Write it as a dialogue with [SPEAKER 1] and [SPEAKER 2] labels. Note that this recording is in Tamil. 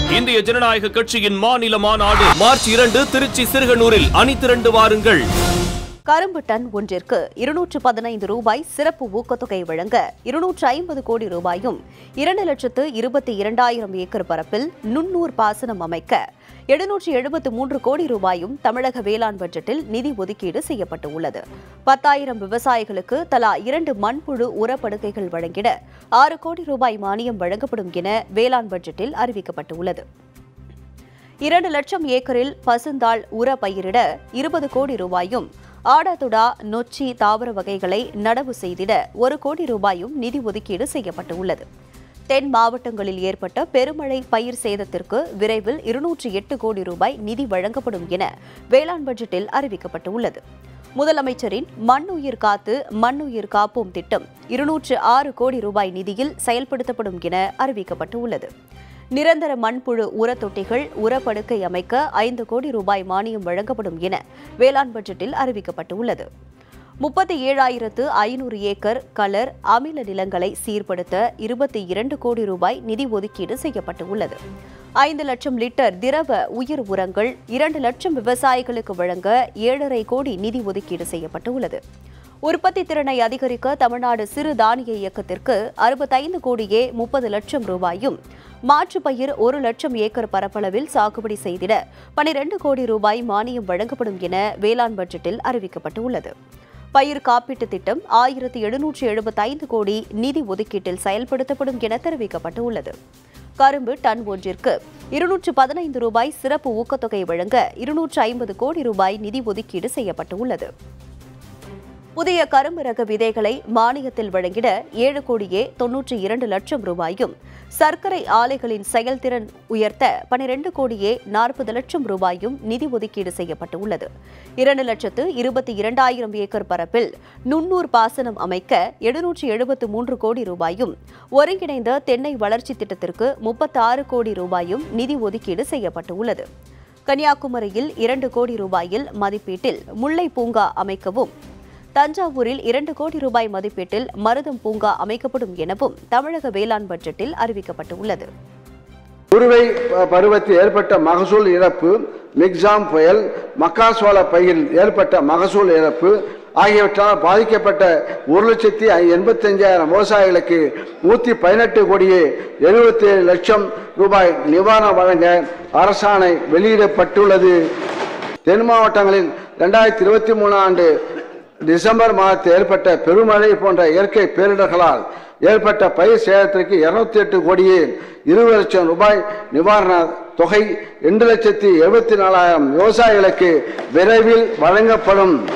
[SPEAKER 1] இந்திய ஜனநாயக கட்சியின் மாநில மாநாடு மார்ச் இரண்டு திருச்சி சிறுகனூரில் அணிதிரண்டு வாருங்கள்
[SPEAKER 2] கரும்பு டன் ஒன்றிற்கு இருநூற்று பதினைந்து ரூபாய் சிறப்பு ஊக்கத்தொகை வழங்க இருநூற்று ஐம்பது கோடி ரூபாயும் இரண்டு லட்சத்து இருபத்தி இரண்டாயிரம் ஏக்கர் பரப்பில் நுண்ணூர் பாசனம் அமைக்க எழுநூற்று எழுபத்து மூன்று கோடி ரூபாயும் தமிழக வேளாண் பட்ஜெட்டில் நிதி ஒதுக்கீடு செய்யப்பட்டு உள்ளது பத்தாயிரம் விவசாயிகளுக்கு தலா இரண்டு மண்புழு உரப்படுக்கைகள் வழங்கிட ஆறு கோடி ரூபாய் மானியம் வழங்கப்படும் என வேளாண் பட்ஜெட்டில் அறிவிக்கப்பட்டுள்ளது இரண்டு லட்சம் ஏக்கரில் பசுந்தாள் உர பயிரிட இருபது கோடி ரூபாயும் ஆடாதுடா நொச்சி தாவர வகைகளை நடவு செய்திட ஒரு கோடி ரூபாயும் நிதி ஒதுக்கீடு செய்யப்பட்டுள்ளது தென் மாவட்டங்களில் ஏற்பட்ட பெருமழை பயிர் சேதத்திற்கு விரைவில் இருநூற்றி எட்டு கோடி ரூபாய் நிதி வழங்கப்படும் என வேளாண் பட்ஜெட்டில் அறிவிக்கப்பட்டுள்ளது முதலமைச்சரின் மண்ணுயிர் காத்து மண்ணுயிர் காப்போம் திட்டம் இருநூற்று ஆறு கோடி ரூபாய் நிதியில் செயல்படுத்தப்படும் என அறிவிக்கப்பட்டுள்ளது நிரந்தர மண்புழு உரத் தொட்டிகள் உரப்படுக்கை அமைக்க ஐந்து கோடி ரூபாய் மானியம் வழங்கப்படும் என வேளாண் பட்ஜெட்டில் அறிவிக்கப்பட்டுள்ளது முப்பத்தி ஏழாயிரத்து ஐநூறு ஏக்கர் கலர் அமில நிலங்களை சீர்படுத்த இருபத்தி இரண்டு கோடி ரூபாய் நிதி ஒதுக்கீடு செய்யப்பட்டுள்ளது ஐந்து லட்சம் லிட்டர் திரவ உயிர் உரங்கள் இரண்டு லட்சம் விவசாயிகளுக்கு வழங்க ஏழரை கோடி நிதி ஒதுக்கீடு செய்யப்பட்டுள்ளது உற்பத்தி திறனை அதிகரிக்க தமிழ்நாடு சிறு தானிய இயக்கத்திற்கு அறுபத்தைந்து கோடியே முப்பது லட்சம் ரூபாயும் மாற்றுப் பயிர் ஒரு லட்சம் ஏக்கர் பரப்பளவில் சாகுபடி செய்திட பனிரெண்டு கோடி ரூபாய் மானியம் வழங்கப்படும் என வேளாண் பட்ஜெட்டில் அறிவிக்கப்பட்டுள்ளது பயிர் காப்பீட்டுத் திட்டம் ஆயிரத்தி எழுநூற்று எழுபத்தைந்து கோடி நிதி ஒதுக்கீட்டில் செயல்படுத்தப்படும் என தெரிவிக்கப்பட்டுள்ளது கரும்பு டன் ஒன்றிற்கு இருநூற்று பதினைந்து ரூபாய் சிறப்பு ஊக்கத்தொகை வழங்க இருநூற்று ஐம்பது கோடி ரூபாய் நிதி ஒதுக்கீடு செய்யப்பட்டுள்ளது புதிய கரும்பு ரக விதைகளை மானியத்தில் வழங்கிட ஏழு கோடியே தொன்னூற்றி இரண்டு லட்சம் ரூபாயும் சர்க்கரை ஆலைகளின் செயல்திறன் உயர்த்த பனிரெண்டு கோடியே நாற்பது லட்சம் ரூபாயும் நிதி ஒதுக்கீடு செய்யப்பட்டுள்ளது இரண்டு லட்சத்து இருபத்தி இரண்டாயிரம் ஏக்கர் பரப்பில் நுண்ணூர் பாசனம் அமைக்க எழுநூற்று எழுபத்து மூன்று கோடி ரூபாயும் ஒருங்கிணைந்த தென்னை வளர்ச்சி திட்டத்திற்கு முப்பத்தாறு கோடி ரூபாயும் நிதி ஒதுக்கீடு செய்யப்பட்டுள்ளது கன்னியாகுமரியில் இரண்டு கோடி ரூபாயில் மதிப்பீட்டில் முல்லை பூங்கா அமைக்கவும் தஞ்சாவூரில் இரண்டு கோடி ரூபாய் மதிப்பீட்டில் மருதம் பூங்கா அமைக்கப்படும் எனவும் தமிழக வேளாண் பட்ஜெட்டில் அறிவிக்கப்பட்டுள்ளது
[SPEAKER 3] குறுவை ப- பருவத்தில் ஏற்பட்ட மகசூல் இழப்பு மிக்ஸாம் புயல் மக்காசோள பயிரில் ஏற்பட்ட மகசூல் இழப்பு ஆகியவற்றால் பாதிக்கப்பட்ட ஒரு லட்சத்தி எண்பத்தஞ்சாயிரம் விவசாயிகளுக்கு நூற்றி பதினெட்டு கோடியே எழுபத்தி ஏழு லட்சம் ரூபாய் நிவாரணம் வழங்க அரசாணை வெளியிடப்பட்டுள்ளது தென் மாவட்டங்களில் ரெண்டாயிரத்தி இருபத்தி மூணு ஆண்டு டிசம்பர் மாதத்தில் ஏற்பட்ட பெருமழை போன்ற இயற்கை பேரிடர்களால் ஏற்பட்ட பயிர் சேதத்திற்கு இருநூத்தி எட்டு கோடியே இருபது லட்சம் ரூபாய் நிவாரண தொகை ரெண்டு லட்சத்தி எழுபத்தி நாலாயிரம் விவசாயிகளுக்கு விரைவில் வழங்கப்படும்